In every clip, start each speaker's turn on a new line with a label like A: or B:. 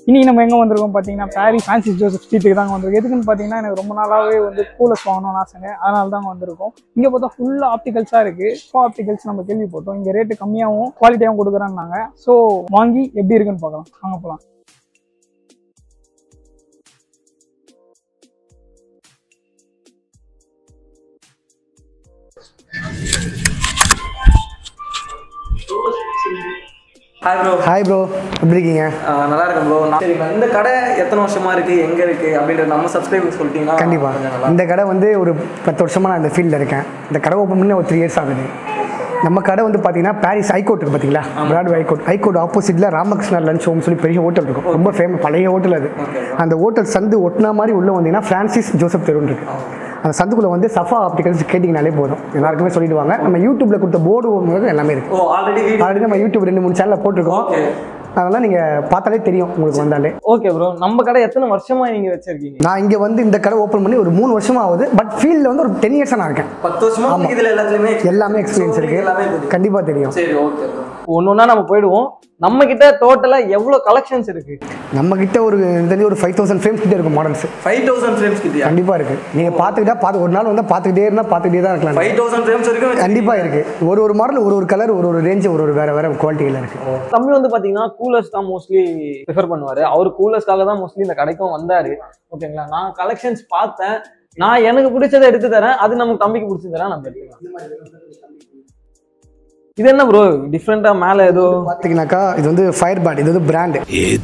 A: இன்னைக்கு நம்ம எங்கே வந்திருக்கோம் பார்த்தீங்கன்னா பாரி ஃபேன்சி ஜோசப் ஸ்ட்ரீட்டுக்கு தாங்க வந்திருக்கோம் எதுக்குன்னு பார்த்தீங்கன்னா எனக்கு ரொம்ப நாளாகவே வந்து கூலர்ஸ் வாங்கணும்னு ஆசைங்க அதனால தாங்க வந்திருக்கோம் இங்கே பார்த்தா ஃபுல்லாக ஆப்டிகல்ஸாக இருக்குது இப்போ ஆப்டிகல்ஸ் நம்ம கேள்விப்பட்டோம் இங்கே ரேட்டு கம்மியாகவும் குவாலிட்டியாகவும் கொடுக்குறாங்க ஸோ வாங்கி எப்படி இருக்குன்னு பார்க்கலாம் வாங்க போகலாம்
B: ஹாய் ப்ரோ
C: ஹாய் ப்ரோ எப்படி இருக்கீங்க
B: நல்லா இருக்கேன் ப்ரோ சரி இந்த கடை எத்தனை வருஷமா இருக்கு எங்க இருக்கு அப்படின்றது நம்ம சப்ஸ்கிரைபர் சொல்லிட்டீங்கன்னா
C: கண்டிப்பாக
B: கொஞ்சம் நல்லா
C: இந்த கடை வந்து ஒரு பத்து வருஷமாக நான் இந்த ஃபீல்டில் இருக்கேன் இந்த கடை ஓப்பன் பண்ணி ஒரு த்ரீ இயர்ஸ் ஆகுது நம்ம கடை வந்து பார்த்தீங்கன்னா பாரிஸ் ஹைகோர்ட் இருக்கு பார்த்தீங்களா பிராட்வே ஹைகோர்ட் ஹைகோர்ட் ஆப்போசிட்டில் ராமகிருஷ்ணா லஞ்ச் ஹோம் சொல்லி பெரிய ஹோட்டல் இருக்கும் ரொம்ப ஃபேமஸ் பழைய ஹோட்டல் அது அந்த ஹோட்டல் சந்து ஒட்டின மாதிரி உள்ளே வந்தீங்கன்னா ஃப்ரான்சிஸ் ஜோசப் தெருன்னு இருக்கு அந்த சந்துக்குள்ளே வந்து சஃபா ஆப்டிகல்ஸ் கேட்டிங்கனாலே போதும் எல்லாருக்குமே சொல்லிடுவாங்க நம்ம யூடியூப்பில் கொடுத்த போர்டு எல்லாமே இருக்கு
B: ஓ ஆல்ரெடி வீடியோ
C: ஆல்ரெடி நம்ம யூடியூப் ரெண்டு மூணு சேனலில் போட்டிருக்கோம்
B: ஓகே
C: அதெல்லாம் நீங்கள் பார்த்தாலே தெரியும் உங்களுக்கு வந்தாலே
B: ஓகே ப்ரோ நம்ம கடை எத்தனை வருஷமா நீங்க வச்சிருக்கீங்க
C: நான் இங்கே வந்து இந்த கடை ஓப்பன் பண்ணி ஒரு மூணு வருஷம் ஆகுது பட் ஃபீல்டில் வந்து ஒரு டென் இயர்ஸாக நான் இருக்கேன்
B: பத்து வருஷமா உங்களுக்கு இதுல எல்லாத்துலயுமே
C: எல்லாமே எக்ஸ்பீரியன்ஸ்
B: So, எல்லாமே
C: இருக்கு
B: தெரியும்.
C: கண்டிப்பாக தெரியும்
B: சரி ஓகே ப்ரோ ஒன்று ஒன்றா நம்ம போயிடுவோம் நம்ம கிட்ட டோட்டலா எவ்வளவு கலெக்ஷன்ஸ் இருக்கு
C: நம்ம கிட்ட ஒரு தெரிஞ்சு ஒரு ஃபைவ் தௌசண்ட் ஃப்ரேம்ஸ் கிட்ட இருக்கும் மாடல்ஸ்
B: ஃபைவ் தௌசண்ட் ஃப்ரேம்ஸ் கிட்டயா
C: கண்டிப்பாக இருக்கு நீங்கள் பார்த்துக்கிட்டா பார்த்து ஒரு நாள் வந்து பார்த்துக்கிட்டே இருந்தால் பார்த்துக்கிட்டே தான் இருக்கலாம்
B: ஃபைவ் தௌசண்ட் ஃப்ரேம்ஸ் வரைக்கும்
C: கண்டிப்பாக இருக்கு ஒரு ஒரு மாடல் ஒரு ஒரு கலர் ஒரு ஒரு ரேஞ்ச் ஒரு ஒரு வேற வேற குவாலிட்டியில் இருக்கு
B: தம்பி வந்து பாத்தீங்கன்னா கூலர்ஸ் தான் மோஸ்ட்லி ப்ரிஃபர் பண்ணுவாரு அவர் கூலர்ஸ்க்காக தான் மோஸ்ட்லி இந்த கடைக்கும் வந்தாரு ஓகேங்களா நான் கலெக்ஷன்ஸ் பார்த்தேன் நான் எனக்கு பிடிச்சதை எடுத்து தரேன் அது நமக்கு தம்பிக்கு பிடிச்சது தரேன் நம்ம எடுத்துக்கலாம் இது என்ன ப்ரோ டிஃப்ரெண்டா மேல ஏதோ
C: பார்த்தீங்கன்னாக்கா இது வந்து ஃபயர் பேட் இது வந்து பிராண்டு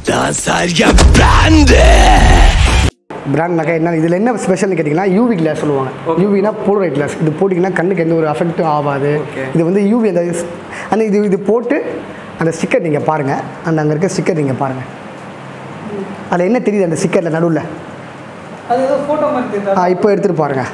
C: பிராண்ட்னாக்கா என்ன இதில் என்ன ஸ்பெஷல்னு கேட்டிங்கன்னா யூவி கிளாஸ் சொல்லுவாங்க யூவினா போலரைட் கிளாஸ் இது போட்டிங்கன்னா கண்ணுக்கு எந்த ஒரு அஃபெக்ட்டும் ஆகாது இது வந்து யூவி அந்த அந்த இது இது போட்டு அந்த ஸ்டிக்கர் நீங்கள் பாருங்கள் அந்த அங்கே இருக்க ஸ்டிக்கர் நீங்கள் பாருங்கள் அதில் என்ன தெரியுது அந்த ஸ்டிக்கரில் நடுவில்
A: அது ஏதோ ஃபோட்டோ மாதிரி தெரியுதா
C: இப்போ எடுத்துகிட்டு பாருங்கள்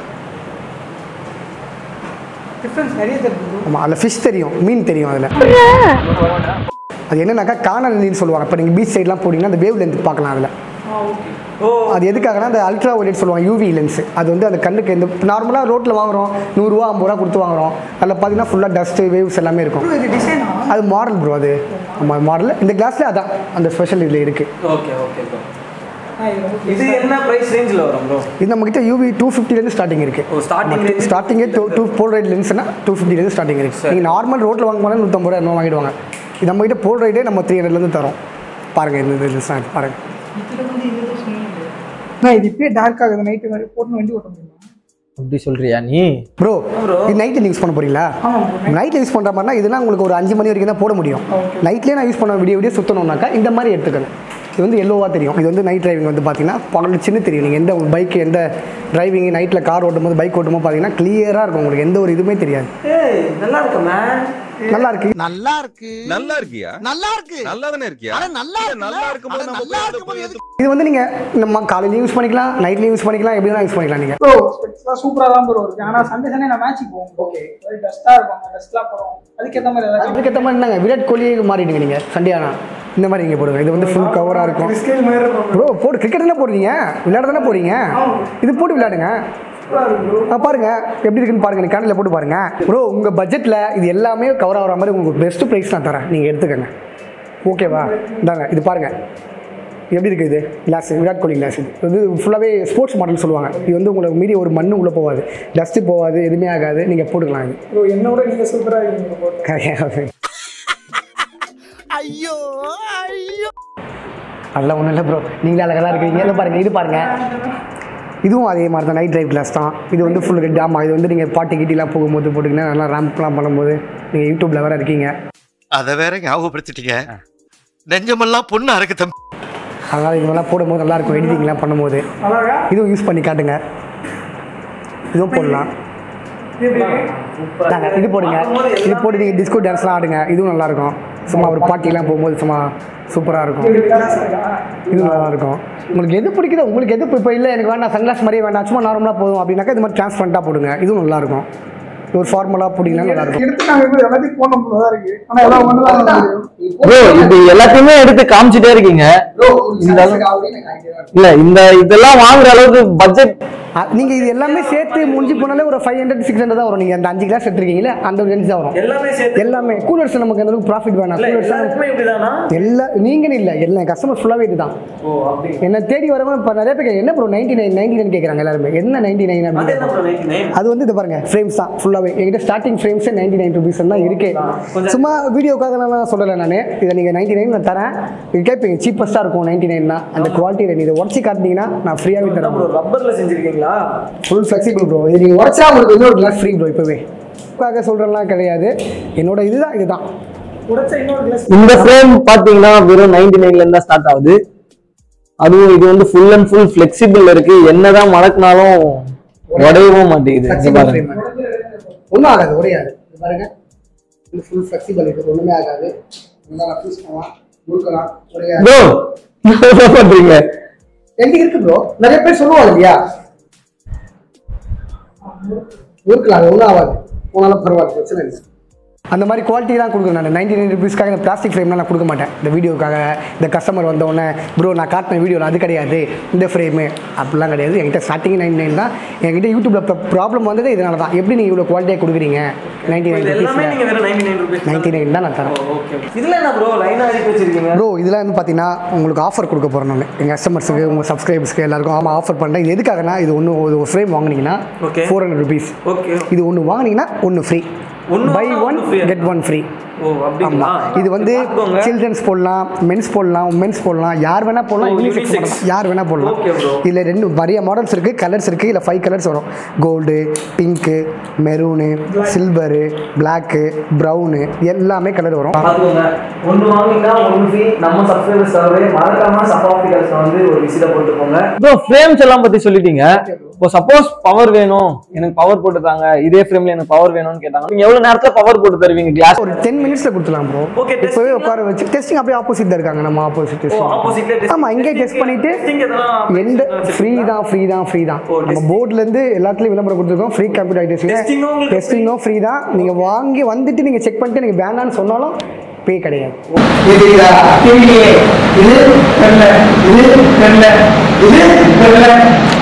A: டிஃப்ரென்ஸ் நிறைய தெரியுது
C: ஆமாம் அதில் ஃபிஷ் தெரியும் மீன் தெரியும் அதில் அது என்னன்னாக்கா காணல் நீர் சொல்லுவாங்க இப்போ நீங்கள் பீச் சைட்லாம் போனீங்கன்னா அந்த வேவ் லென்த் பார்க்கலாம் அதில்
A: ஓகே
B: ஓ
C: அது எதுக்காகனா அந்த அல்ட்ரா ஒயிட் சொல்லுவாங்க யூவி லென்ஸ் அது வந்து அந்த கண்ணுக்கு இந்த நார்மலாக ரோட்டில் வாங்குறோம் நூறுரூவா ஐம்பது ரூபா கொடுத்து வாங்குறோம் அதில் பார்த்தீங்கன்னா ஃபுல்லாக டஸ்ட்டு வேவ்ஸ் எல்லாமே இருக்கும்
A: இது டிசைனா
C: அது மாடல் ப்ரோ அது ஆமாம் மாடல் இந்த கிளாஸில் அதான் அந்த ஸ்பெஷல் இதில் இருக்குது
B: ஓகே ஓகே ப்ரோ இது என்ன பிரைஸ் ரேஞ்சில் வரும் ப்ரோ
C: இது நம்மக்கிட்ட யூவி டூ ஃபிஃப்டிலேருந்து ஸ்டார்டிங் இருக்குது
B: ஓ ஸ்டார்டிங் ரேஞ்ச்
C: ஸ்டார்டிங்கே டூ டூ போல்ரைட் லென்ஸ்னா டூ ஃபிஃப்டிலேருந்து ஸ்டார்டிங் இருக்குது நீங்கள் நார்மல் ரோட்டில் வாங்க போனால் நூற்றம்பது ரூபா என்ன வாங்கிடுவாங்க இது நம்மக்கிட்ட போல்ரைட்டே நம்ம த்ரீ ஹண்ட்ரட்லேருந்து தரோம் பாருங்கள் இந்த லென்ஸ் தான் பாருங்கள்
A: நான் இது இப்பயே டார்க் ஆகுது நைட்டு மாதிரி போட்டு வண்டி ஓட்ட முடியுமா
B: அப்படி சொல்றியா நீ
C: ப்ரோ இது நைட்டில் யூஸ் பண்ண போறீங்களா
A: ஆமாம் ப்ரோ
C: நைட்டில் யூஸ் பண்ணுற மாதிரினா இதெல்லாம் உங்களுக்கு ஒரு அஞ்சு மணி வரைக்கும் தான் போட முடியும் நைட்லேயே நான் யூஸ் பண்ண விடிய விடிய சுற்றணும்னாக்கா இந்த மாதிரி எடுத்துக்கணும் இது வந்து எல்லோவாக தெரியும் இது வந்து நைட் டிரைவிங் வந்து பார்த்தீங்கன்னா பகல் சின்ன தெரியும் நீங்கள் எந்த பைக் எந்த டிரைவிங் நைட்டில் கார் ஓட்டும் போது பைக் ஓட்டும் போது பார்த்தீங்கன்னா கிளியராக இருக்கும் உங்களுக்கு எந்த ஒரு இதுவுமே தெரியாது
B: ஏய் நல்லா இருக்கு மேன்
C: நல்லா இருக்கு
D: நல்லா இருக்கு
E: நல்லா இருக்கியா
D: நல்லா இருக்கு
E: நல்லா தானே இருக்கியா
D: அட நல்லா
E: இல்ல,
D: இருக்குல்ல?
E: நல்லா இருக்கும்போது
D: அட
E: நம்ம
D: நல்லா
E: போய் அதை
D: இருக்கும்போது
E: போய்
D: எதுக்கு?
C: இது வந்து நீங்கள் நம்ம காலையிலையும் யூஸ் பண்ணிக்கலாம் நைட்லேயும் யூஸ் பண்ணிக்கலாம் எப்படி வேணால் யூஸ் பண்ணிக்கலாம் நீங்கள்
A: ப்ரோ ஸ்பெக்ஸ்லாம் சூப்பராக தான் ப்ரோ இருக்கு ஆனால் சண்டே சண்டே நான் மேட்ச்சுக்கு போவோம் ஓகே டஸ்ட்டாக இருக்கும் டஸ்ட்லாம் போகிறோம் அதுக்கேற்ற மாதிரி ஏதாச்சும்
C: அதுக்கேற்ற மாதிரி என்னங்க விராட் கோலியே மாறிடுங்க நீங்கள் சண்டே ஆனால் இந்த மாதிரி நீங்கள் போடுங்க இது வந்து ஃபுல் கவராக இருக்கும்
A: ஸ்கேல் மாதிரி இருக்கும்
C: ப்ரோ போடு கிரிக்கெட் தானே போடுறீங்க விளையாட தானே போறீங்க இது போட்டு விளையாடுங்க ஆ, பாருங்க எப்படி இருக்குன்னு பாருங்க நீ கேண்டில் போட்டு பாருங்க ப்ரோ உங்க பட்ஜெட்ல இது எல்லாமே கவர் ஆகிற மாதிரி உங்களுக்கு பெஸ்ட் ப்ரைஸ் நான் தரேன் நீங்க எடுத்துக்கங்க ஓகேவா இந்தாங்க இது பாருங்க எப்படி இருக்குது இது கிளாஸ் விராட் கோலி கிளாஸ் இது வந்து ஃபுல்லாகவே ஸ்போர்ட்ஸ் மாடல் சொல்லுவாங்க இது வந்து உங்களுக்கு மீறி ஒரு மண்ணு உள்ளே போகாது டஸ்ட்டு போகாது எதுவுமே ஆகாது நீங்கள் போட்டுக்கலாம் இது
A: ப்ரோ என்னோட நீங்கள் சூப்பராக இருக்கீங்க ப்ரோ
D: ஐயோ ஐயோ
C: அதெல்லாம் ஒன்றும் இல்லை ப்ரோ நீங்களே அழகாக தான் இருக்கீங்க இதை பாருங்கள் இது பாருங்கள் இதுவும் அதே மாதிரி தான் நைட் டிரைவ் கிளாஸ் தான் இது வந்து ஃபுல் ரெட் ஆமாம் இது வந்து நீங்கள் பாட்டி கிட்டிலாம் போகும்போது போட்டிங்கன்னா நல்லா ரேம்ப்லாம் பண்ணும்போது நீங்கள் யூடியூப்பில் வேறு இருக்கீங்க
F: அத வேற ஞாபகப்படுத்திட்டீங்க நெஞ்சமெல்லாம் பொண்ணு அறக்கு தம்பி
C: அதனால் இது மாதிரிலாம் போடும்போது நல்லாயிருக்கும் எடிட்டிங்லாம் பண்ணும்போது
A: அழகா
C: இதுவும் யூஸ் பண்ணி காட்டுங்க இதுவும் போடலாம் இந்தாங்க, இது போடுங்க இது போட்டு நீங்கள் டிஸ்கோ டான்ஸ்லாம் ஆடுங்க இதுவும் நல்லாயிருக்கும் சும்மா ஒரு பாட்டிலாம் போகும்போது சும்மா சூப்பராக இருக்கும் இது நல்லா இருக்கும் உங்களுக்கு எது பிடிக்குதோ உங்களுக்கு எது இப்போ இல்லை எனக்கு வேண்டாம் சன்கிளாஸ் மாதிரியே வேண்டாம் சும்மா நார்மலாக போதும் அப்படின்னாக்கா இது மாதிரி டிரான்ஸ்பரண்ட்டாக போடுங்க இதுவும் நல்லாயிருக்கும் ஒரு ஃபார்முலாக போட்டிங்கன்னா நல்லாயிருக்கும்
A: எடுத்து நாங்கள் இப்போ எல்லாத்தையும் போன போல தான் இருக்கு ஆனால் எல்லாம் ஒன்று தான் முடியும்
B: ப்ரோ இது எல்லாத்தையுமே எடுத்து காமிச்சிட்டே இருக்கீங்க இந்த அளவு- இல்ல இந்த இதெல்லாம் வாங்குற அளவுக்கு பட்ஜெட்
C: நீங்கள் இது எல்லாமே சேர்த்து முடிஞ்சு போனாலே ஒரு ஃபைவ் ஹண்ட்ரட் சிக்ஸ் ஹண்ட்ரட் தான் வரும் நீங்கள் அந்த அஞ்சு கிளாஸ் எடுத்துருக்கீங்களே அந்த ஒரு ரேஞ்ச் தான் வரும்
B: எல்லாமே சேர்த்து
C: எல்லாமே கூலர்ஸ் நமக்கு அந்த அளவுக்கு ப்ராஃபிட் வேணாம்
B: இல்ல
C: கூலர்ஸ்
B: எல்லாருக்குமே இப்படிதானா
C: எல்லா நீங்கன்னு இல்லை எல்லா கஸ்டமர் ஃபுல்லாகவே இதுதான்
B: ஓ அப்படி
C: என்னை தேடி வரவங்க இப்போ நிறைய பேர் கேட்க- என்ன bro ninety nine ninety nine கேட்குறாங்க எல்லாருமே என்ன நைன்டி நைன்
B: அது
C: அப்படின்னு
B: என்ன ப்ரோ நைன்டி நைன்
C: அது வந்து இது பாருங்க ஃப்ரேம்ஸ் தான் ஃபுல்லாகவே என்கிட்ட ஸ்டார்டிங் ஃப்ரேம்ஸே நைன்டி நைன் ருபீஸ் தான் இருக்கே
B: கொஞ்சம்
C: சும்மா வீடியோக்காக நான் சொல்லலை நான் இதை நீங்கள் நைன்டி நைன் நான் தரேன் இது கேட்பீங்க சீப்பஸ்ட்டாக இருக்கும் நைன்டி நைன் தான் அந்த குவாலிட்டி இதை உடச்சி காட்டினீங்கன்னா நான் ஃப்ரீயாகவே தரேன்
B: ப்ரோ ரப்பர்ல செஞ்சிருக்கீங்களா
C: ஃபுல் ஃப்ளெக்சிபிள் ப்ரோ இது நீங்கள் உடச்சா உங்களுக்கு இன்னொரு கிளாஸ் ஃப்ரீ ப்ரோ இப்போவே அதுக்காக சொல்கிறேன்லாம் கிடையாது என்னோட இதுதான் இதுதான்
A: உடைச்ச இன்னொரு கிளாஸ்
B: இந்த ஃப்ரேம் பாத்தீங்கன்னா வெறும் நைன்டி நைன்ல இருந்தா ஸ்டார்ட் ஆகுது அதுவும் இது வந்து ஃபுல் அண்ட் ஃபுல் ஃபிளெக்சிபிள் இருக்கு என்னதான் மடக்குனாலும் உடையவும் மாட்டேங்குது இங்க
C: ஃப்ளெக்சிபிள்
B: பாருங்க
C: ஃப்ரேம் ஒன்றும் ஆகாது உடையாது இது பாருங்க இது ஃபுல் ஃப்ளெக்சிபிள் இருக்குது ஒன்றுமே ஆகாது நல்லா யூஸ் பண்ணலாம் முழுக்கலாம் உடையாது
B: ப்ரோ என்ன பண்றீங்க
C: எங்க இருக்கு ப்ரோ நிறைய பேர் சொல்லுவாங்க இல்லையா இருக்கலாம் அது ஒன்றும் ஆகாது போனாலும் பரவாயில்ல பிரச்சனை இல்லை அந்த மாதிரி குவாலிட்டி தான் கொடுக்குறேன் நான் நைன்டி நைன் ருபீஸ்க்காக இந்த பிளாஸ்டிக் ஃப்ரேம்லாம் நான் கொடுக்க மாட்டேன் இந்த வீடியோக்காக இந்த கஸ்டமர் வந்தோடனே ப்ரோ நான் காட்டின வீடியோவில் அது கிடையாது இந்த ஃப்ரேமு அப்படிலாம் கிடையாது என்கிட்ட ஸ்டார்டிங் நைன் நைன் தான் என்கிட்ட யூடியூப்ல ப்ராப்ளம் வந்தது இதனால தான் எப்படி நீங்கள் இவ்வளோ குவாலிட்டியாக கொடுக்குறீங்க நைன்டி நைன்
B: இது எல்லாமே
C: ருபீஸ்
B: நீங்க வெறும் ninety nine rupees
C: ninety nine தான் நான் தரேன்
B: ஓகே இதுல என்ன ப்ரோ லைனா அடிக்க வச்சிருக்கீங்க
C: ப்ரோ இதெல்லாம் வந்து பார்த்தீங்கன்னா உங்களுக்கு ஆஃபர் கொடுக்க போகிறேன் நான் எங்கள் கஸ்டமர்ஸுக்கு உங்கள் சப்ஸ்கிரைபர்ஸ்க்கு எல்லாருக்கும் ஆமாம் ஆஃபர் பண்ணுறேன் இது எதுக்காகனா இது ஒன்று ஒரு ஃப்ரேம் வாங்குனீங்கன்னா
B: Okay.
C: Four hundred rupees
B: okay
C: இது ஒன்று வாங்குனீங்கன்னா ஒன்று ஃப்ரீ
B: ஒண்ணு
C: பை
B: வாங்கினா
C: ஒன்
B: ஒண்ணு free ஆ?
C: கெட் ஒன் ஃப்ரீ
B: ஓ அப்படிங்களா
C: ஆமாம் இது வந்து
B: பார்த்துக்கோங்க.
C: சில்ட்ரன்ஸ் போடலாம் மென்ஸ் போடலாம் உமன்ஸ் போடலாம் யார் வேணால் போடலாம்
B: ஓ,
C: யூனிசெக்ஸ்
B: unisex.
C: போடலாம் யார் வேணால் போடலாம்
B: Okay, bro.
C: இதில் ரெண்டு நிறைய மாடல்ஸ் இருக்குது கலர்ஸ் இருக்குது இல்லை ஃபைவ் கலர்ஸ் வரும் gold pink maroon silver black brown எல்லாமே கலர் வரும்
B: பார்த்துக்கோங்க ஒன்று வாங்கினா ஒன்று ஃப்ரீ நம்ம சப்ஸ்கிரைபர்ஸ் தரவே மறக்காம சப்பாப்டிகல்ஸ் வந்து ஒரு விசிட்ட போட்டு போங்க ப்ரோ ஃப்ரேம்ஸ் எல்லாம் பத்தி சொல்லிட்டீங்க இப்போ சப்போஸ் பவர் வேணும் எனக்கு பவர் போட்டு தாங்க இதே ஃப்ரேம்ல எனக்கு பவர் வேணும்னு கேட்டாங்க நீங்க எவ்வளவு நேரத்துல பவர் போட்டு தருவீங்க கிளாஸ்
C: ஒரு டென் மினிட்ஸில் கொடுத்துலாம் ப்ரோ
B: Okay,
C: இப்போவே
B: testing
C: உட்கார வச்சு டெஸ்டிங் அப்படியே ஆப்போசிட் தான் இருக்காங்க நம்ம ஆப்போசிட்
B: ஓ ஆப்போசிட்ல
C: ஆமாம் இங்கே டெஸ்ட் பண்ணிட்டு எந்த ஃப்ரீ தான் ஃப்ரீ தான் ஃப்ரீ தான்
B: ஓ,
C: நம்ம போர்ட்லேருந்து எல்லாத்துலேயும் விளம்பரம் கொடுத்துருக்கோம் ஃப்ரீ கம்ப்யூட்டர்
B: Testing
C: டெஸ்டிங்
B: உம் உங்களுக்கு
C: டெஸ்டிங்கும் ஃப்ரீ தான் நீங்கள் வாங்கி வந்துட்டு நீங்கள் செக் பண்ணிட்டு நீங்கள் வேணான்னு சொன்னாலும் பே கிடையாது இது தெரியல இது தெரியல இது தெரியல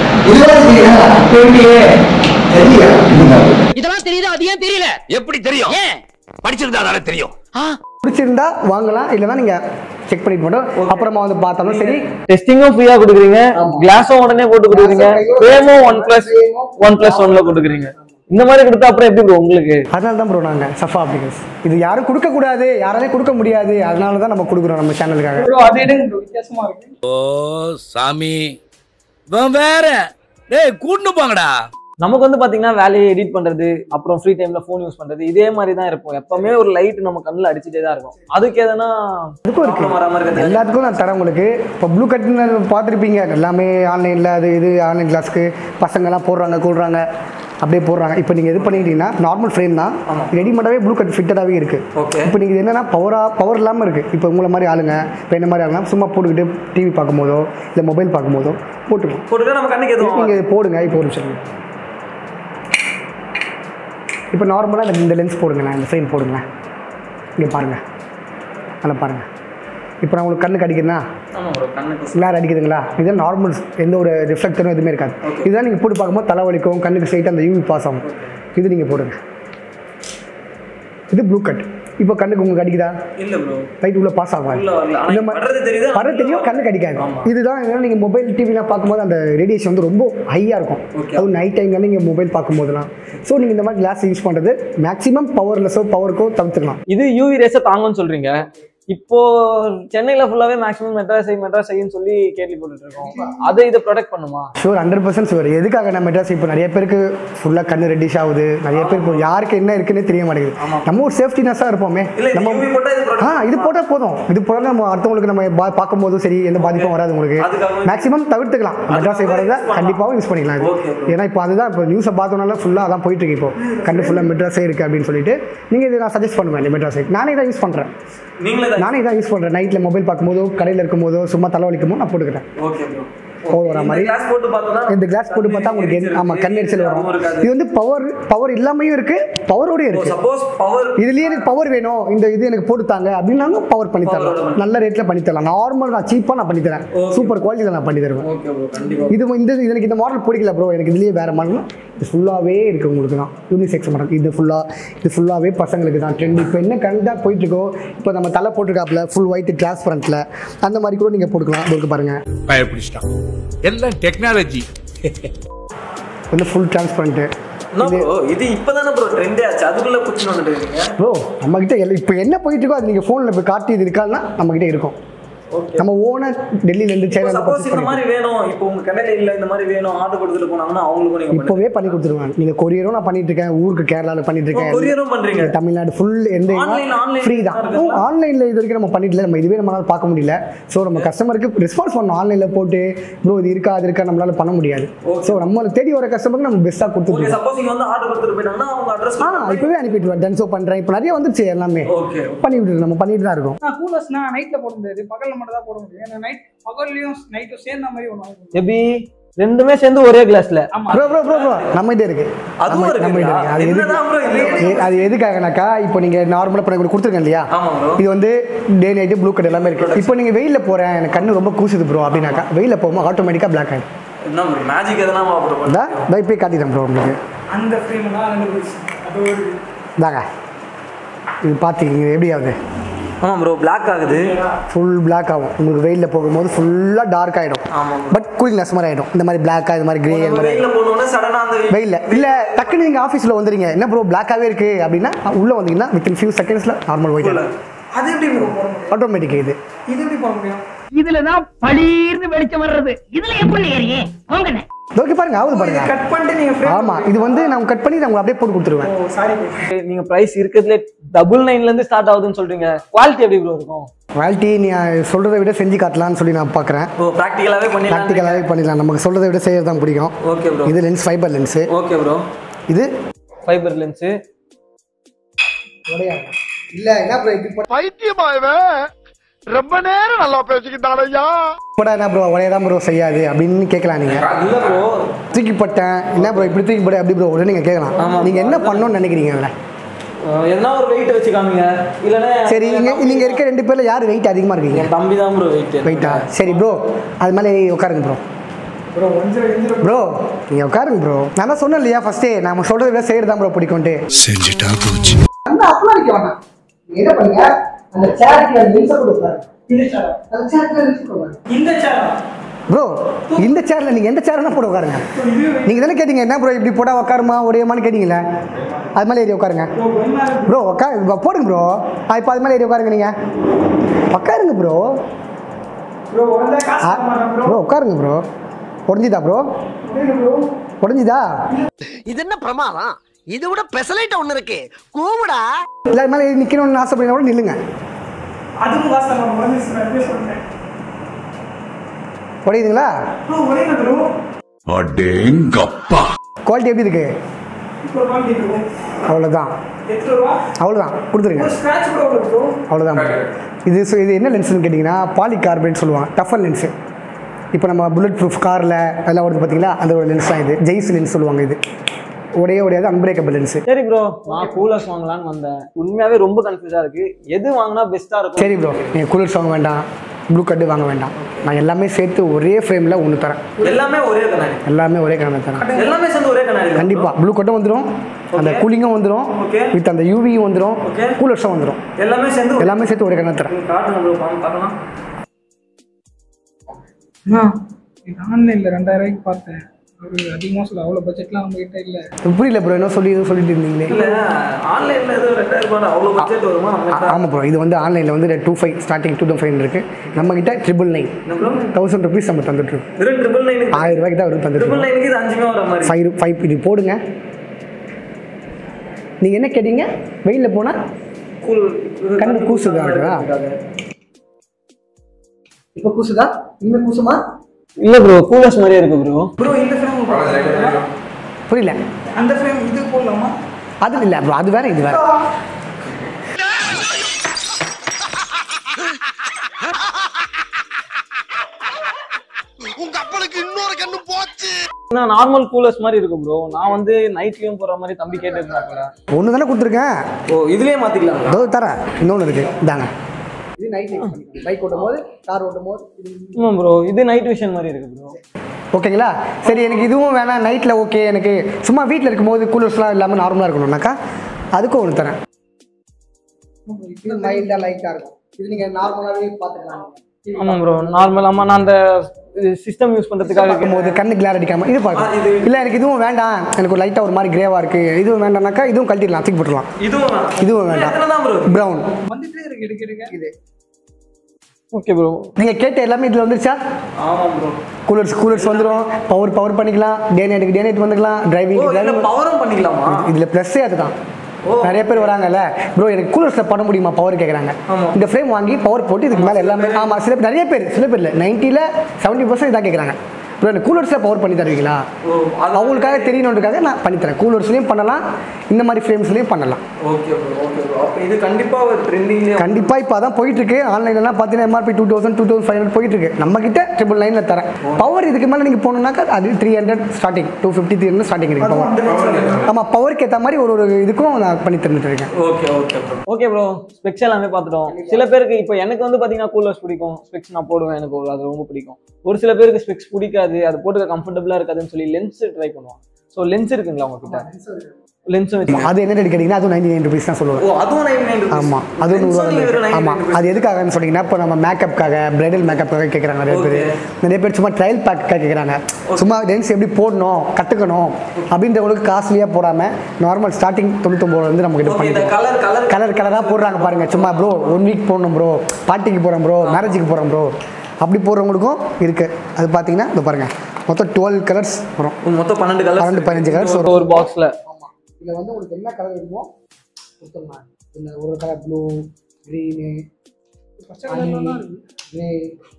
E: இதெல்லாம் தெரியுது அது ஏன் தெரியல
F: எப்படி தெரியும்
E: ஏன்
F: படிச்சிருந்தா தெரியும்
C: பிடிச்சிருந்தா வாங்கலாம் இல்லைன்னா நீங்கள் செக் பண்ணிட்டு மட்டும் அப்புறமா வந்து பார்த்தாலும் சரி
B: டெஸ்டிங்கும் ஃப்ரீயா கொடுக்குறீங்க கிளாஸும் உடனே போட்டு கொடுக்குறீங்க ஃப்ரேமும் ஒன் பிளஸ் ஒன் பிளஸ் ஒன்ல கொடுக்குறீங்க இந்த மாதிரி கொடுத்தா அப்புறம் எப்படி ப்ரோ உங்களுக்கு
C: அதனால தான் ப்ரோ நாங்கள் சஃபா ஆப்டிகல்ஸ் இது யாரும் கொடுக்கக்கூடாது யாராலையும் கொடுக்க முடியாது அதனால தான் நம்ம கொடுக்குறோம் நம்ம சேனலுக்காக
A: ப்ரோ அது எடுங்க ப்ரோ வித்தியாசமா இருக்கு
D: ஓ சாமி இவன் வேற டேய் கூட்டு போங்கடா
B: நமக்கு வந்து பாத்தீங்கன்னா வேலையை எடிட் பண்றது அப்புறம் ஃப்ரீ டைம்ல ஃபோன் யூஸ் பண்றது இதே மாதிரி தான் இருப்போம் எப்பவுமே ஒரு லைட் நம்ம கண்ணுல அடிச்சுட்டே தான் இருக்கும் அதுக்கு எதனா
C: அதுக்கும் இருக்கு
B: problem வராம இருக்கிறது
C: எல்லாத்துக்கும் நான் தரேன் உங்களுக்கு இப்போ ப்ளூ கட்னு பார்த்துருப்பீங்க எல்லாமே ஆன்லைனில் அது இது ஆன்லைன் கிளாஸ்க்கு பசங்கெல்லாம் போடுறாங்க கூடுறாங்க அப்படியே போடுறாங்க இப்போ நீங்கள் இது பண்ணிக்கிட்டீங்கன்னா நார்மல் ஃப்ரேம் தான் ரெடிமேடாகவே ப்ளூ கட் ஃபிட்டடாகவே இருக்குது
B: Okay.
C: இப்போ நீங்கள் என்னன்னா பவராக பவர் இல்லாமல் இருக்குது இப்போ உங்களை மாதிரி ஆளுங்க இப்போ என்ன மாதிரி ஆளுங்க சும்மா போட்டுக்கிட்டு டிவி பார்க்கும்போதோ இல்லை மொபைல் பார்க்கும்போதோ போட்டுக்கலாம்
B: போட்டுட்டா நம்ம கண்ணுக்கு எதுவும்
C: நீங்கள் இது போடுங்க இப்போ ஒரு நிமிஷம் இப்போ நார்மலாக இந்த லென்ஸ் போடுங்களேன் இந்த ஃப்ரேம் போடுங்களேன் இங்கே பாருங்கள் நல்லா பாருங்கள் இப்போ நான் உங்களுக்கு கண்ணுக்கு அடிக்கிறேன்னா
B: ஆமா bro, கண்ணுக்கு
C: கிளார் அடிக்குதுங்களா இதுதான் நார்மல் எந்த ஒரு ரிஃப்ளெக்டரும் எதுவுமே இருக்காது இதுதான் நீங்கள் போட்டு பார்க்கும்போது தலைவலிக்கும் கண்ணுக்கு ஸ்ட்ரைட்டாக அந்த யூவி பாஸ் ஆகும் இது நீங்கள் போடுங்க இது ப்ளூ கட் இப்போ கண்ணுக்கு உங்களுக்கு அடிக்குதா
B: இல்ல ப்ரோ
C: லைட் உள்ள பாஸ் ஆகாது
B: உள்ள வரல. ஆனா
C: இந்த
B: இப்ப
C: மாதிரி
B: வர்றது தெரியுது, ஆனா
C: வர தெரியும் கண்ணுக்கு அடிக்காது
B: ஆமா.
C: இதுதான் என்னன்னா நீங்கள் மொபைல் டிவிலாம் பார்க்கும்போது அந்த ரேடியேஷன் வந்து ரொம்ப ஹையாக இருக்கும்
B: Okay.
C: அதுவும் நைட் டைம்ல நீங்கள் மொபைல் பார்க்கும்போதெல்லாம் ஸோ நீங்கள் இந்த மாதிரி கிளாஸ் யூஸ் பண்ணுறது மேக்ஸிமம் பவர்லெஸ்ஸோ பவருக்கோ தவிர்த்துக்கலாம்
B: இது யூவி ரேஸை தாங்கும்னு சொல்றீங்க இப்போ சென்னையில ஃபுல்லாவே மேக்ஸிமம் மெட்ராஸ் மெட்ராஸ் ஐன்னு சொல்லி கேள்விப்பட்டு இருக்கோம் அதை இதை ப்ரொடெக்ட் பண்ணுமா
C: ஷூர் ஹண்ட்ரட் பர்சன்ட் ஷூர் எதுக்காக நான் மெட்ராஸ் இப்போ நிறைய பேருக்கு ஃபுல்லாக கண்ணு ரெட்டிஷ் ஆகுது நிறைய பேர் இப்போ யாருக்கு என்ன இருக்குன்னே தெரிய மாட்டேங்குது நம்ம ஒரு சேஃப்டினஸாக இருப்போமே
B: இல்ல இது
C: நம்ம
B: UV போட்டா இது protect
C: ஆ இது போட்டால் போதும் இது போட்டால் நம்ம அடுத்தவங்களுக்கு நம்ம பா பார்க்கும்போதும் சரி எந்த பாதிப்பும் வராது உங்களுக்கு
B: அதுக்காக
C: மேக்ஸிமம் தவிர்த்துக்கலாம் மெட்ராஸ்
B: அதுக்காக
C: வரதை
B: use பண்ணலாம்.
C: கண்டிப்பாகவும் யூஸ் பண்ணிக்கலாம் இது.
B: Okay, bro.
C: ஏன்னா இப்போ அதுதான் இப்போ நியூஸை பார்த்தோம்னால ஃபுல்லாக அதான் போயிட்டு இருக்கு இப்போ கண்ணு ஃபுல்லாக மெட்ராஸே இருக்குது அப்படின்னு சொல்லிட்டு நீங்கள் இதை நான் சஜஸ்ட் பண்ணுவேன் இந்த மெட்ராஸை நானே தான் யூஸ் பண்ணுறேன்
B: நீங்களே தான்
C: நானே தான் யூஸ் பண்ணுறேன் நைட்டில் மொபைல் பார்க்கும்போதோ கடையில் இருக்கும்போதோ சும்மா தலைவலிக்குமோ நான் போட்டுக்கிறேன்
B: ஓகே ப்ரோ
C: பவர் வர மாதிரி
B: கிளாஸ் போட்டு பார்த்தா
C: இந்த கிளாஸ் போட்டு பார்த்தா உங்களுக்கு எந்த- ஆமா கண் எரிச்சல் வரும் இது வந்து பவர் பவர் இல்லாமையும் இருக்கு பவரோட இருக்கு
B: சப்போஸ் பவர்
C: இதுலயே எனக்கு பவர் வேணும் இந்த இது எனக்கு போட்டுத்தாங்க அப்படின்னாலும் பவர் பண்ணி தரலாம் நல்ல ரேட்ல பண்ணி தரலாம் நார்மல் நான் சீப்பா நான் பண்ணி தரேன் சூப்பர் குவாலிட்டியில் நான் பண்ணி தருவேன்
B: ஓகே ப்ரோ கண்டிப்பா
C: இது இந்த இது எனக்கு இந்த மாடல் பிடிக்கல ப்ரோ எனக்கு இதுலயே வேற மாடல் இது ஃபுல்லாகவே இருக்கு உங்களுக்கு தான் யூனிசெக்ஸ் மாடல் இது ஃபுல்லாக இது ஃபுல்லாகவே பசங்களுக்கு தான் ட்ரெண்ட் இப்போ என்ன கண்டாக போயிட்டு இருக்கோ இப்போ நம்ம தலை போட்டிருக்காப்புல ஃபுல் ஒயிட் டிரான்ஸ்பரண்ட்ல அந்த மாதிரி கூட நீங்கள் போட்டுக்கலாம் இது இருக்கு பாருங்க
D: பயப்பிடிச்சிட்டான் எல்லாம் டெக்னாலஜி
C: வந்து ஃபுல் டிரான்ஸ்பரண்ட்டு
B: என்ன ப்ரோ இது இப்பதானே ப்ரோ ட்ரெண்டே ஆச்சு அதுக்குள்ள குச்சி வந்துட்டு இருக்கீங்க
C: ப்ரோ நம்மக்கிட்ட எல்லாம் இப்போ என்ன போயிட்டு இருக்கோ அது நீங்கள் ஃபோனில் இப்போ காட்டி இது இருக்கான்னா நம்மக்கிட்ட இருக்கும்
B: ஓகே
C: நம்ம ஓனர் டெல்லியிலேருந்து சைனா
B: சப்போஸ் இந்த மாதிரி வேணும் இப்போ உங்க கடையில இல்ல இந்த மாதிரி வேணும் ஆர்டர் கொடுத்துட்டு போனாங்கன்னா அவங்களுக்கும் நீங்க பண்ணுங்க
C: இப்போவே பண்ணி கொடுத்துருவேன் நீங்கள் கொரியரும் நான் பண்ணிட்டு இருக்கேன் ஊருக்கு கேரளாவில் பண்ணிட்டு இருக்கேன்
B: கொரியரும் பண்றீங்க
C: தமிழ்நாடு ஃபுல் எந்த
B: Online, online
C: ஃப்ரீ தான்
B: இருக்குங்களா?
C: ஆன்லைனில் இது வரைக்கும் நம்ம பண்ணிடல நம்ம இதுவே நம்மளால பார்க்க முடியல ஸோ நம்ம கஸ்டமருக்கு ரெஸ்பான்ஸ் பண்ணணும் ஆன்லைனில் போட்டு ப்ரோ இது இருக்கா அது இருக்கா நம்மளால பண்ண முடியாது ஸோ நம்மளை தேடி வர கஸ்டமருக்கு நம்ம பெஸ்ட்டாக
B: ஓகே
C: கொடுத்துருக்கோம்
B: சப்போஸ் இங்க வந்து ஆர்டர் கொடுத்துட்டு போயிட்டாங்கன்னா அவங்க அட்ரஸ்
C: ஆ இப்போவே அனுப்பிட்டுருவேன் டென்ஸோ பண்ணுறேன் இப்போ நிறைய வந்துருச்சு எல்லாமே
B: ஓகே
C: பண்ணி விட்டுரு நம்ம பண்ணிட்டு தான் இருக்கோம்
A: நான் கூலர்ஸ்னா நைட்ல போட முடியாது பகல்ல மட்டும் தான் போட முடியும் ஏன்னா நைட் பகல்லையும் நைட்டும் சேர்ந்த மாதிரி ஒன்று வாங்கி
B: எப்படி ரெண்டுமே சேர்ந்து ஒரே கிளாஸ்ல
A: ஆமா
C: ப்ரோ ப்ரோ ப்ரோ ப்ரோ நம்ம கிட்ட இருக்கு
B: அதுவும்
C: நம்ம- நம்ம கிட்ட
B: இருக்குங்களா?
C: இருக்கு அது எதுக்கு
B: என்னதான் bro இது?
C: ஏ- அது எதுக்காகனாக்கா இப்போ நீங்கள் நார்மலாக இப்போ உங்களுக்கு கொடுத்துருக்கேன் இல்லையா
B: ஆமா ப்ரோ
C: இது வந்து டே நைட்டு ப்ளூ கட் எல்லாமே இருக்கு இப்போ நீங்கள் வெயிலில் போகிறேன் எனக்கு கண்ணு ரொம்ப கூசுது ப்ரோ அப்படின்னாக்கா வெயிலில் போகும்போது ஆட்டோமேட்டிக்காக பிளாக் ஆகிடும்
B: என்ன ப்ரோ மேஜிக் எதனா ப்ரோ
C: இதா இதா இப்போ காட்டிட்டேன் ப்ரோ உங்களுக்கு
A: அந்த ஃப்ரேம் தான் ரெண்டு பீஸ் அது ஒரு
C: இதாங்க இது பார்த்தீங்க எப்படி ஆகுது
B: ஆமா ப்ரோ பிளாக் ஆகுது
C: ஃபுல் பிளாக் ஆகும் உங்களுக்கு வெயிலில் போகும்போது ஃபுல்லாக டார்க் ஆகிடும்
B: ஆமா
C: பட் கூலிங்னஸ் மாதிரி ஆகிடும் இந்த மாதிரி பிளாக்காக இது மாதிரி கிரே அந்த மாதிரி
B: வெயில்ல போனோடனே சடனா அந்த
C: வெயிலில் இல்லை டக்குன்னு நீங்கள் ஆஃபீஸில் வந்துறீங்க என்ன ப்ரோ பிளாக்காகவே இருக்குது அப்படின்னா உள்ளே வந்தீங்கன்னா வித்தின் ஃபியூ செகண்ட்ஸில் நார்மல் ஒயிட்
A: அது எப்படி bro போட முடியும்
C: ஆட்டோமேட்டிக் இது
A: இது எப்படி போட முடியும்
E: இதுலதான் பளீர்னு வெளிச்சம் வர்றது இதுல எப்படி ஏறியே போங்கண்ணே
C: ஓகே பாருங்க ஆகுது பாருங்க
A: கட் பண்ணிட்டு நீங்க frame
C: ஆமாம் இது வந்து நான் கட் பண்ணி நான் உங்களுக்கு அப்படியே போட்டு கொடுத்துருவேன்
A: ஓ சாரி
B: நீங்க பிரைஸ் இருக்கிறதுல டபுள் நைன்ல இருந்து ஸ்டார்ட் ஆகுதுன்னு சொல்றீங்க குவாலிட்டி எப்படி ப்ரோ இருக்கும்
C: குவாலிட்டி நீ சொல்கிறத விட செஞ்சு காட்டலாம்னு சொல்லி நான் பார்க்குறேன்
B: ஓ ப்ராக்டிக்கலாவே பண்ணிடலாம்
C: ப்ராக்டிக்கலாகவே பண்ணிடலாம் நமக்கு சொல்கிறத விட செய்யறது தான் பிடிக்கும்
B: ஓகே ப்ரோ
C: இது lens fibre lens
B: okay bro
C: இது
B: ஃபைபர் லென்ஸ்
C: இல்லை என்ன ப்ரோ இப்படி
F: பைத்தியமா இவன் ரொம்ப நேரம் நல்லா பேசிக்கிட்டான் ஐயா
C: போட என்ன ப்ரோ ஒரே தான் ப்ரோ செய்யாது அப்படின்னு கேட்கலாம் நீங்கள்
B: இல்ல ப்ரோ
C: தூக்கி போட்டேன் என்ன ப்ரோ இப்படி தூக்கி போட அப்படி ப்ரோ உடனே நீங்கள் கேட்கலாம்
B: ஆமா.
C: நீங்கள் என்ன பண்ணணும்னு நினைக்கிறீங்கல்ல
B: எதனா ஒரு வெயிட் வச்சு காமிங்க இல்லைன்னா
C: சரி இங்கே நீங்கள் இருக்க ரெண்டு பேரில் யார் வெயிட் அதிகமாக இருக்கீங்க
B: என் தம்பி தான் ப்ரோ வெயிட்
C: வெயிட்டா சரி ப்ரோ அது மேலே உட்காருங்க ப்ரோ
A: ப்ரோ வஞ்சிர வஞ்சிர
C: ப்ரோ நீங்கள் உட்காருங்க ப்ரோ நான் தான் சொன்னேன் இல்லையா ஃபஸ்ட்டே நம்ம சொல்கிறத விட செய்கிறது தான் ப்ரோ பிடிக்கும்ட்டு
F: செஞ்சுட்டா போச்சு
C: அந்த அப்பெல்லாம் நிற்க வேண்டாம் நீங்க என்ன பண்ணுங்க அந்த சேருக்கு லென்ஸை கொடுப்பாரு
A: இந்த சேர்
C: அந்த சேருக்கு லென்ஸ் கொடுப்பாரு
A: இந்த சேர்
C: ப்ரோ இந்த சேர்ல நீங்க எந்த சேர்னா போட்டு உட்காருங்க நீங்க தானே கேட்டீங்க என்ன ப்ரோ இப்படி போட்டா உட்காருமா ஒரேமான்னு கேட்டீங்களே அது மேலே ஏறி உட்காருங்க ப்ரோ உட்காரு இப்ப போடுங்க ப்ரோ இப்போ அது மேலே ஏறி உட்காருங்க நீங்க உட்காருங்க ப்ரோ
A: ப்ரோ உடனே காசு தர மாட்டேன் ப்ரோ
C: ப்ரோ உட்காருங்க ப்ரோ உடஞ்சிதா ப்ரோ
A: ப்ரோ
C: உடஞ்சிதா
E: இது என்ன பிரமாதம் இது விட பெசலைட் ஒண்ணு இருக்கு கூவுடா
C: இல்லை அது மேலே ஏறி நிற்கணும்னு ஆசைப்படுறீங்க கூட நில்லுங்க
A: அதுவும் காசு தர மாட்டேன் உடனே நான் எப்படி சொல்றேன்
C: உடையுதுங்களா
A: ப்ரோ ஒரே ப்ரோ
F: அடேங்கப்பா
C: குவாலிட்டி எப்படி இருக்கு
A: இப்போ வாங்கி ப்ரோ
C: அவ்வளோதான்
A: எட்டு ரூபா
C: அவ்வளோதான் கொடுத்துருங்க
A: ஒரு ஸ்க்ராட்ச் கூட வரும் ப்ரோ
C: அவ்வளோதான் இது so இது என்ன லென்ஸ்னு கேட்டிங்கன்னா பாலி கார்பரேட் சொல்லுவாங்க டஃபர் லென்ஸு இப்போ நம்ம புல்லட் ப்ரூஃப் காரில் அதெல்லாம் வருது பார்த்தீங்களா அந்த ஒரு லென்ஸ் தான் இது ஜெய்ஸ் லென்ஸ் சொல்லுவாங்க இது உடையே உடையாது அன்பிரேக்கபிள் லென்ஸு
B: சரி ப்ரோ நான் கூலர்ஸ் வாங்கலாம்னு வந்தேன் உண்மையாவே ரொம்ப கன்ஃபியூஸா இருக்கு எது வாங்கினா பெஸ்டா இருக்கும்
C: சரி ப்ரோ நீங்கள் கூலர்ஸ் வாங்க வேண்டாம் ப்ளூ கட்டு வாங்க வேண்டாம் நான் எல்லாமே சேர்த்து ஒரே ஃப்ரேமில் ஒன்று தரேன்
B: எல்லாமே ஒரே கண்ணாடி
C: எல்லாமே ஒரே கலரில் தரேன்
B: எல்லாமே சேர்ந்து ஒரே கண்ணாடி தான்
C: கண்டிப்பாக ப்ளூ கட்டும் வந்துடும் அந்த
B: Okay.
C: கூலிங்கும் வந்துடும்
B: Okay.
C: வித் அந்த யூவியும் வந்துடும்
B: Okay.
C: கூலர்ஸும் வந்துடும்
B: bro. எல்லாமே சேர்ந்து
C: எல்லாமே சேர்த்து ஒரே கலரில் தரேன்
B: காட்டுங்க ப்ரோ பார்க்கலாம்
A: அண்ணா இது ஆன்லைனில் ரெண்டாயிரம் ரூபாய்க்கு பார்த்தேன் ஒரு அதிகமாக சொல்ல அவ்வளோ பட்ஜெட்லாம் நம்ம கிட்ட இல்லை
C: புரியல ப்ரோ என்ன சொல்லி எதுவும் சொல்லிட்டு இருந்தீங்களே
B: இல்ல ஆன்லைன்ல ஏதோ ரெண்டாயிரம் ரூபாய் அவ்வளவு பட்ஜெட் வருமா நம்ம கிட்ட?
C: ஆமாம் ப்ரோ இது வந்து ஆன்லைனில் வந்து two five starting two thousand five இருக்கு நம்ம கிட்ட ட்ரிபிள் நைன்
B: என்ன ப்ரோ
C: தௌசண்ட் ருபீஸ் நம்ம தந்துட்டு
B: வெறும் ட்ரிபிள் நைனுக்கு
C: ஆயிரம் ரூபாய்க்கு தான் வரும்
B: ட்ரிபிள்
C: தந்துட்டு
B: நைனுக்கு இது அஞ்சுமே வர மாதிரி
C: ஃபைவ் ஃபைவ் இது போடுங்க நீங்கள் என்ன கேட்டீங்க வெயிலில் போனால்
B: கூல்
C: கண்ணு கூசுதா இருக்குதா? இப்போ கூசுதா இன்னும் கூசுமா
B: இல்ல ப்ரோ கூலர்ஸ் மாதிரியே இருக்கு ப்ரோ
A: ப்ரோ இந்த ஃப்ரேம்
C: புரியல
A: அந்த ஃப்ரேம் இது போடலாமா
C: அது இல்லை ப்ரோ அது வேற இது வேற
F: உங்க அப்பனுக்கு இன்னொரு கண்ணு போச்சு
B: நார்மல் கூலர்ஸ் மாதிரி இருக்கு ப்ரோ நான் வந்து நைட்லயும் போற மாதிரி தம்பி கேட்டு இருந்தாப்புல
C: ஒன்று தானே கொடுத்துருக்கேன்
B: ஓ இதுலயே மாத்திக்கலாம்
C: இதோ தரேன் இன்னொன்று இருக்கு இந்தாங்க இது நைட் பைக் ஓட்டும் போது கார் ஓட்டும் போது
B: ஆமா ப்ரோ இது நைட் விஷன் மாதிரி இருக்கு ப்ரோ
C: ஓகேங்களா சரி எனக்கு இதுவும் வேணாம் நைட்டில் ஓகே எனக்கு சும்மா வீட்டில் இருக்கும்போது கூலர்ஸ்லாம் இல்லாமல் நார்மலாக இருக்கணும்னாக்கா அதுக்கும் ஒன்று தரேன் இது மைல்டாக லைட்டாக இருக்கும் இது நீங்கள் நார்மலாகவே பார்த்துக்கலாம்
B: ஆமா ப்ரோ நார்மல் ஆமா நான் அந்த சிஸ்டம் யூஸ் பண்றதுக்காக
C: இருக்கும்போது கண்ணு கிளார் அடிக்காம இது பார்க்கலாம் இல்லை எனக்கு இதுவும் வேண்டாம் எனக்கு ஒரு லைட்டாக ஒரு மாதிரி கிரேவாக இருக்குது இதுவும் வேண்டாம்னாக்கா இதுவும் கழட்டிடலாம் தூக்கி போட்டுடலாம்
B: இதுவும்
C: இதுவும் வேண்டாம்
B: ப்ரோ
C: ப்ரௌன்
A: வந்துட்டே இருக்கு எடுக்க எடுக்க
C: இது
B: ஓகே ப்ரோ
C: நீங்கள் கேட்ட எல்லாமே இதில் வந்துருச்சா
B: ஆமா ப்ரோ
C: கூலர்ஸ் கூலர்ஸ் வந்துடும் பவர் பவர் பண்ணிக்கலாம் டே நைட்டுக்கு டே நைட் வந்துக்கலாம் டிரைவிங் டிரைவிங்
B: பவரும் பண்ணிக்கலாமா
C: இதில் ப்ளஸ்ஸே அதுதான் நிறைய பேர் வராங்கல்ல ப்ரோ எனக்கு கூலர்ஸில் பண்ண முடியுமா பவர் கேட்குறாங்க
B: ஆமா.
C: இந்த ஃப்ரேம் வாங்கி பவர் போட்டு இதுக்கு மேலே எல்லாமே ஆமாம் சில பேர் நிறைய பேர் சில பேர் இல்லை நைன்ட்டியில் செவன்ட்டி பர்சன்ட் இதான் கேட்குறாங்க ப்ரோ எனக்கு கூலர்ஸில் பவர் பண்ணி தருவீங்களா அவங்களுக்காக தெரியணுன்றதுக்காக நான் பண்ணித்தரேன் கூலர்ஸ்லேயும் பண்ணலாம் இந்த மாதிரி ஃப்ரேம்ஸ்லேயும் பண்ணலாம்
B: ஓகே ப்ரோ ஓகே ப்ரோ அப்போ இது கண்டிப்பா ஒரு ட்ரெண்டிங்லேயே
C: கண்டிப்பாக இப்போ அதான் போயிட்டு இருக்கு ஆன்லைன்லாம் பார்த்தீங்கன்னா MRP two thousand two thousand five hundred போயிட்டு இருக்கு நம்ம கிட்ட ட்ரிபிள் நைனில் தரேன் பவர் இதுக்கு மேலே நீங்கள் போகணுன்னாக்கா அது three hundred starting two fifty three hundred starting இருக்கு பவர் ஆமாம் பவருக்கு ஏற்ற மாதிரி ஒரு ஒரு இதுக்கும் நான் பண்ணி தந்துட்டு இருக்கேன்
B: okay okay bro okay bro specs எல்லாமே பார்த்துட்டோம் சில பேருக்கு இப்போ எனக்கு வந்து பார்த்தீங்கன்னா கூலர்ஸ் பிடிக்கும் ஸ்பெக்ஸ் நான் போடுவேன் எனக்கு ஒரு- அது ரொம்ப பிடிக்கும் ஒரு சில பேருக்கு ஸ்பெக்ஸ் பிடிக்காது அது போட்டுக்க கம்ஃபர்டபுளாக இருக்காதுன்னு சொல்லி லென்ஸ் ட்ரை பண்ணுவாங்க ஸோ லென்ஸ் இருக்குங்களா உங்ககிட்ட லென்ஸும் வச்சு
C: அது என்ன ரேட் கேட்டிங்கன்னா அதுவும் நைன்டி நைன் ருபீஸ் தான் சொல்லுவேன்
B: ஓ அதுவும் நைன்
C: ஆமாம் அது நூறு ஆமாம் அது எதுக்காகன்னு சொன்னீங்கன்னா இப்போ நம்ம மேக்கப்புக்காக பிரைடல் மேக்கப்புக்காக கேட்குறாங்க நிறைய பேர் நிறைய பேர் சும்மா ட்ரையல் பேக்காக கேட்குறாங்க சும்மா லென்ஸ் எப்படி போடணும் கற்றுக்கணும் அப்படின்றவங்களுக்கு காஸ்ட்லியாக போடாமல் நார்மல் ஸ்டார்டிங் தொண்ணூத்தொம்பது வந்து நம்ம கிட்ட
B: இந்த
C: பண்ணிக்கலாம்
B: கலர் கலர்
C: கலர் கலராக போடுறாங்க பாருங்க சும்மா ப்ரோ ஒன் வீக் போடணும் ப்ரோ பார்ட்டிக்கு போகிறோம் ப்ரோ மேரேஜுக்கு போகிறோம் ப்ரோ அப்படி போடுறவங்களுக்கும் இருக்குது அது பார்த்தீங்கன்னா இந்த பாருங்க மொத்தம் டுவெல் கலர்ஸ் வரும்
B: மொத்தம் பன்னெண்டு கலர்
C: பன்னெண்டு, பதினஞ்சு colours
B: ஒரு ஒரு பாக்ஸில்
C: இதில் வந்து உங்களுக்கு என்ன கலர் வேணுமோ கொடுத்துடலாம் இந்த ஒரு colour blue green grey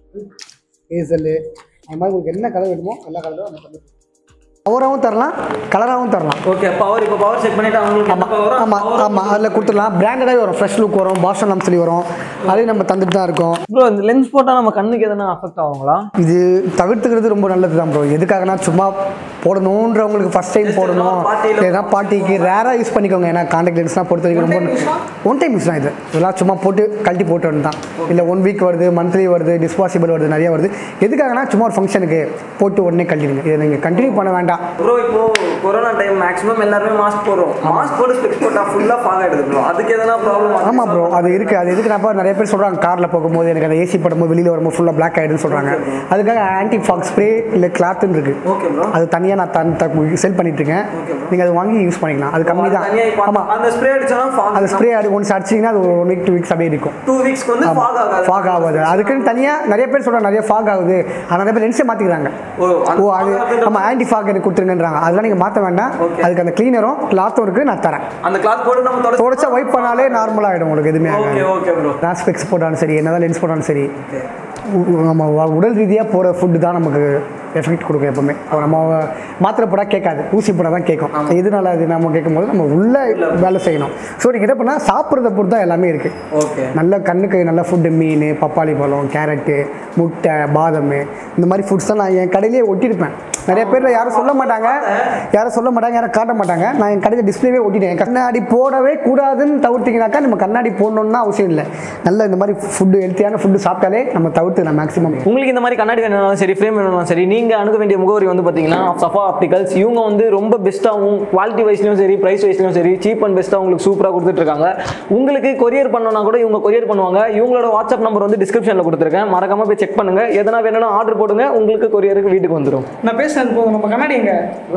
C: hazel அந்த மாதிரி உங்களுக்கு என்ன கலர் வேணுமோ எல்லா கலரும் அந்த கலர் பவராகவும் தரலாம் கலராகவும் தரலாம்
B: ஓகே பவர் இப்போ பவர் செக் பண்ணிட்டு அவங்களுக்கு என்ன power ஓ,
C: ஆமாம்
B: power
C: ஆமாம் அதில் கொடுத்துடலாம் பிராண்டடாகவே வரும் ஃப்ரெஷ் லுக் வரும் பாஸ்டன் லம் சொல்லி வரும் அதையும் நம்ம தந்துட்டு தான் இருக்கோம்
B: ப்ரோ இந்த லென்ஸ் போட்டால் நம்ம கண்ணுக்கு எதனா அஃபெக்ட் ஆகுங்களா
C: இது தவிர்த்துக்கிறது ரொம்ப நல்லது தான் ப்ரோ எதுக்காகனா சும்மா போடணுன்றவங்களுக்கு ஃபஸ்ட் டைம் போடணும்
B: party-ல
C: ஏன்னா பார்ட்டிக்கு ரேராக யூஸ் பண்ணிக்கோங்க ஏன்னா காண்டாக்ட் லென்ஸ்லாம் பொறுத்த வரைக்கும் ரொம்ப ஒன் டைம் யூஸ் தான் இது இதெல்லாம் சும்மா போட்டு கழட்டி போட்டு தான் இல்லை ஒன் வீக் வருது மந்த்லி வருது டிஸ்பாசிபிள் வருது நிறைய வருது எதுக்காகனா சும்மா ஒரு ஃபங்க்ஷனுக்கு போட்டு உடனே கழட்டிடுங்க இதை நீங்கள் கண்டினியூ பண்ண வேண்டாம்
B: ப்ரோ இப்போ கொரோனா டைம் மேக்ஸிமம் எல்லாருமே மாஸ்க் போடுறோம் மாஸ்க் போட்டு ஸ்பெக்ஸ் போட்டா ஃபுல்லா ஃபாக் ஆயிடுது ப்ரோ அதுக்கு எதனா ப்ராப்ளம்
C: ஆமாம் ப்ரோ அது இருக்குது அது எதுக்கு நான் நிறைய பேர் சொல்கிறாங்க காரில் போகும்போது எனக்கு அந்த ஏசி படும்போது வெளியில் வரும்போது ஃபுல்லாக பிளாக் ஆகிடுன்னு சொல்கிறாங்க அதுக்காக ஆன்டி ஃபாக் ஸ்ப்ரே இல்லை கிளாத்துன்னு இருக்குது
B: ஓகே ப்ரோ
C: அது தனியாக நான் தன் செல் பண்ணிட்டு இருக்கேன் நீங்கள் அதை வாங்கி யூஸ் பண்ணிக்கலாம் அது கம்மி தான்
B: தனியா இப்போ
C: ஆமாம்
B: அந்த ஸ்ப்ரே அடிச்சோம்னா ஃபாக்
C: அந்த ஸ்ப்ரே அது ஒன்ஸ் அடிச்சிங்கன்னா அது ஒன் வீக் டூ வீக்ஸ் அப்படியே இருக்கும்
B: டூ வீக்ஸ்க்கு வந்து ஃபாக் ஆகாது
C: ஃபாக் ஆகாது அதுக்குன்னு தனியாக நிறைய பேர் சொல்கிறாங்க நிறைய ஃபாக் ஆகுது ஆனால் நிறைய பேர் லென்ஸே மாற்றிக்கிறாங்க
B: ஓ அந்த
C: ஓ அது
B: fog ஆகுதுன்ற
C: ஆமாம் ஆன்டி ஃபாக் எனக்கு கொடுத்துருங்கன்றாங்க அதெல்லாம் நீங்கள் மாற்ற வேண்டாம் அதுக்கு அந்த க்ளீனரும் கிளாத்தும் இருக்குது நான் தரேன்
B: அந்த கிளாத் போட்டு நம்ம தொடச்சு
C: தொடச்சா ஒயிட் பண்ணாலே நார்மலாக ஆகிடும் உங்களுக்கு எதுவுமே
B: ஓகே
C: ஆகாது
B: ஓகே ப்ரோ
C: நான் ஸ்பெக்ஸ் போட்டாலும் சரி என்னதான் லென்ஸ் போட்டாலும் சரி உ- நம்ம வ- உடல் ரீதியாக போகிற ஃபுட்டு தான் நமக்கு எஃபெக்ட் கொடுக்கும் எப்பவுமே அப்ப நம்ம மாத்திரை போட கேட்காது ஊசி போட தான் கேட்கும் எதனால அது நம்ம கேட்கும் போது நம்ம உள்ள வேலை செய்யணும் ஸோ நீங்கள் என்ன பண்ணால் சாப்பிட்றத பொறுத்து தான் எல்லாமே இருக்குது
B: ஓகே
C: நல்ல கண்ணுக்கு நல்ல ஃபுட்டு மீன் பப்பாளி பழம் கேரட்டு முட்டை பாதாம் இந்த மாதிரி ஃபுட்ஸ் தான் நான் என் கடையிலேயே ஒட்டியிருப்பேன் நிறைய பேர் யாரும் சொல்ல மாட்டாங்க யாரும் சொல்ல மாட்டாங்க யாரும் காட்ட மாட்டாங்க நான் என் கடையில் டிஸ்பிளேவே ஒட்டிட்டேன் கண்ணாடி போடவே கூடாதுன்னு தவிர்த்திங்கனாக்கா நம்ம கண்ணாடி போடணும்னு அவசியம் இல்லை நல்ல இந்த மாதிரி ஃபுட்டு ஹெல்த்தியான ஃபுட்டு சாப்பிட்டாலே நம்ம தவிர்த்துக்கலாம் மேக்ஸிமம்
B: உங்களுக்கு இந்த மாதிரி கண்ணாடி வேணும்னாலும் சரி ஃப்ரேம் வேணும்னாலும் சரி நீங்க அணுக வேண்டிய முகவரி வந்து பாத்தீங்கன்னா சஃபா ஆப்டிகல்ஸ் இவங்க வந்து ரொம்ப பெஸ்ட்டாகவும் குவாலிட்டி வைஸ்லையும் சரி ப்ரைஸ் வைஸ்லையும் சரி சீப் அண்ட் பெஸ்ட்டாக உங்களுக்கு சூப்பராக கொடுத்துட்டு இருக்காங்க உங்களுக்கு கொரியர் பண்ணணும்னா கூட இவங்க கொரியர் பண்ணுவாங்க இவங்களோட வாட்ஸ்அப் நம்பர் வந்து டிஸ்கிரிப்ஷனில் கொடுத்துருக்கேன் மறக்காம போய் செக் பண்ணுங்க எதனா வேணும்னா ஆர்டர் போடுங்க உங்களுக்கு கொரியருக்கு வீட்டுக்கு வந்துடும்
A: நான் பேசுறது போதும் நம்ம கண்ணாடி எங்க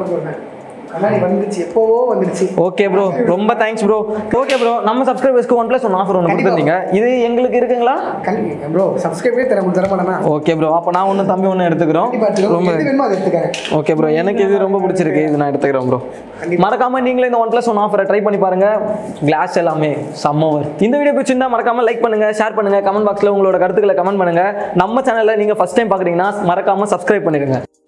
C: கண்ணாடி வந்துருச்சு எப்போவோ வந்துருச்சு
B: ஓகே ப்ரோ ரொம்ப தேங்க்ஸ் ப்ரோ ஓகே ப்ரோ நம்ம சப்ஸ்கிரைபர்ஸ்க்கு ஒன் ப்ளஸ் ஒன் ஆஃபர் ஒன்று கொடுத்துருந்தீங்க இது எங்களுக்கு இருக்குங்களா
C: கண்டிப்பா ப்ரோ சப்ஸ்கிரைபே தர தர மாட்டேனா
B: ஓகே ப்ரோ அப்போ நான் ஒன்று தம்பி ஒன்று எடுத்துக்கிறோம் ரொம்ப
C: எது வேணுமோ அதை எடுத்துக்கிறேன்
B: ஓகே ப்ரோ எனக்கு இது ரொம்ப பிடிச்சிருக்கு இது நான் எடுத்துக்கிறேன் ப்ரோ மறக்காம நீங்களே இந்த ஒன் பிளஸ் ஒன் ஆஃபரை ட்ரை பண்ணி பாருங்க கிளாஸ் எல்லாமே சம்மவர் இந்த வீடியோ பிடிச்சிருந்தா மறக்காம லைக் பண்ணுங்க ஷேர் பண்ணுங்க கமெண்ட் பாக்ஸ்ல உங்களோட கருத்துக்களை கமெண்ட் பண்ணுங்க நம்ம சேனல்ல நீங்க ஃபர்ஸ்ட் டைம் பாக்குறீங்கன்னா மறக்காம சப்ஸ்கிரைப் பண்ணிடுங்க